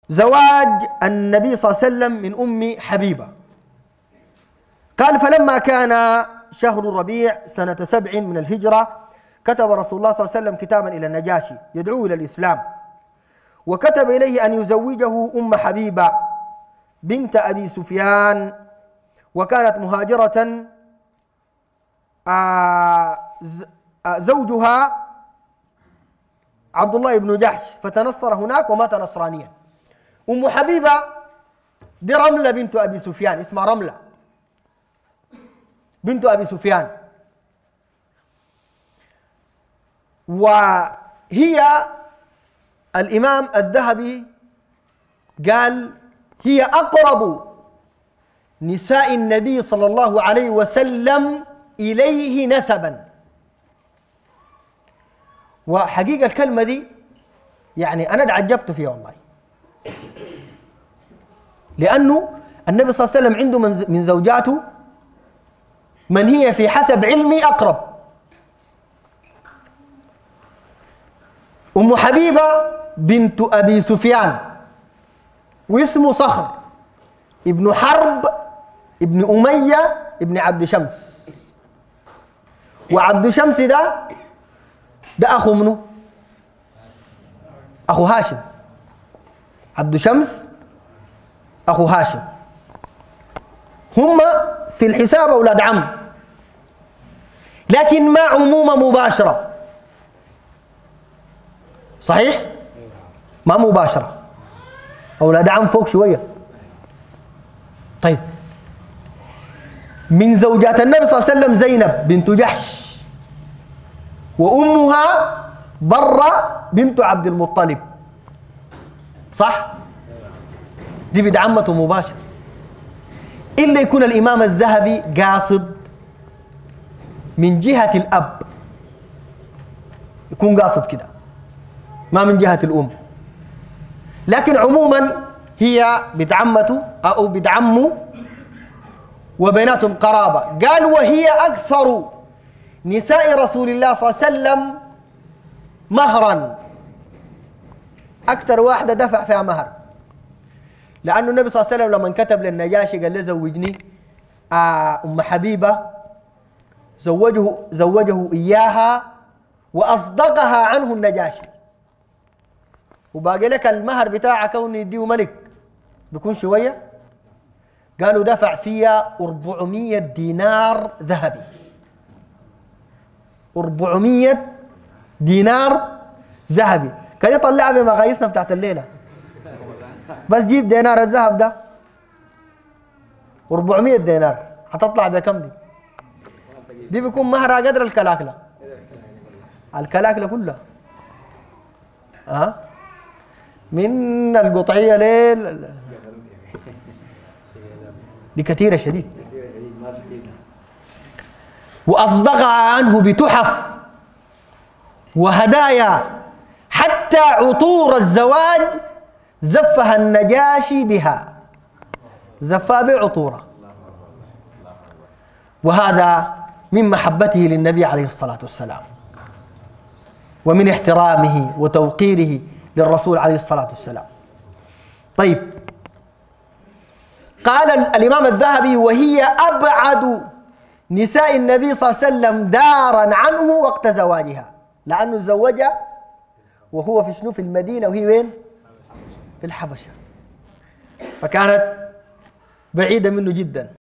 زواج النبي صلى الله عليه وسلم من أم حبيبة قال فلما كان شهر الربيع سنة سبع من الهجرة كتب رسول الله صلى الله عليه وسلم كتابا إلى النجاشي يدعوه إلى الإسلام وكتب إليه أن يزوجه أم حبيبة بنت أبي سفيان وكانت مهاجرة آه، آه، زوجها عبد الله بن جحش فتنصر هناك ومات نصرانيا أم حبيبة دي رملة بنت أبي سفيان اسمها رملة بنت أبي سفيان وهي الإمام الذهبي قال هي أقرب نساء النبي صلى الله عليه وسلم إليه نسبا وحقيقة الكلمة دي يعني أنا تعجبت فيها والله لأنه النبي صلى الله عليه وسلم عنده من زوجاته من هي في حسب علمي أقرب أم حبيبة بنت أبي سفيان واسمه صخر ابن حرب ابن أمية ابن عبد شمس وعبد شمس ده ده أخو منه أخو هاشم عبد شمس أخو هاشم هم في الحساب أولاد عم لكن ما عمومة مباشرة صحيح؟ ما مباشرة أولاد عم فوق شوية طيب من زوجات النبي صلى الله عليه وسلم زينب بنت جحش وأمها برة بنت عبد المطلب صح؟ دي بنت عمته مباشر إلا يكون الإمام الذهبي قاصد من جهة الأب يكون قاصد كده ما من جهة الأم لكن عموما هي بدعمته أو بدعمه وبيناتهم قرابة قال وهي أكثر نساء رسول الله صلى الله عليه وسلم مهرا أكثر واحدة دفع فيها مهر لأنه النبي صلى الله عليه وسلم لما كتب للنجاشي قال له زوجني آه أم حبيبة زوجه زوجه إياها وأصدقها عنه النجاشي وباقي لك المهر بتاعك كونه يديه ملك بيكون شوية قالوا دفع فيها 400 دينار ذهبي 400 دينار ذهبي كان يطلعها بمقاييسنا بتاعت الليله بس جيب دينار الذهب ده 400 دينار حتطلع بكم دي دي بيكون مهرها قدر الكلاكله الكلاكله كلها ها أه؟ من القطعيه ليل دي كثيره شديد واصدقها عنه بتحف وهدايا حتى عطور الزواج زفها النجاشي بها زفها بعطورة وهذا من محبته للنبي عليه الصلاة والسلام ومن احترامه وتوقيره للرسول عليه الصلاة والسلام طيب قال الإمام الذهبي وهي أبعد نساء النبي صلى الله عليه وسلم دارا عنه وقت زواجها لأنه تزوجها وهو في شنو في المدينة وهي وين في الحبشة فكانت بعيدة منه جدا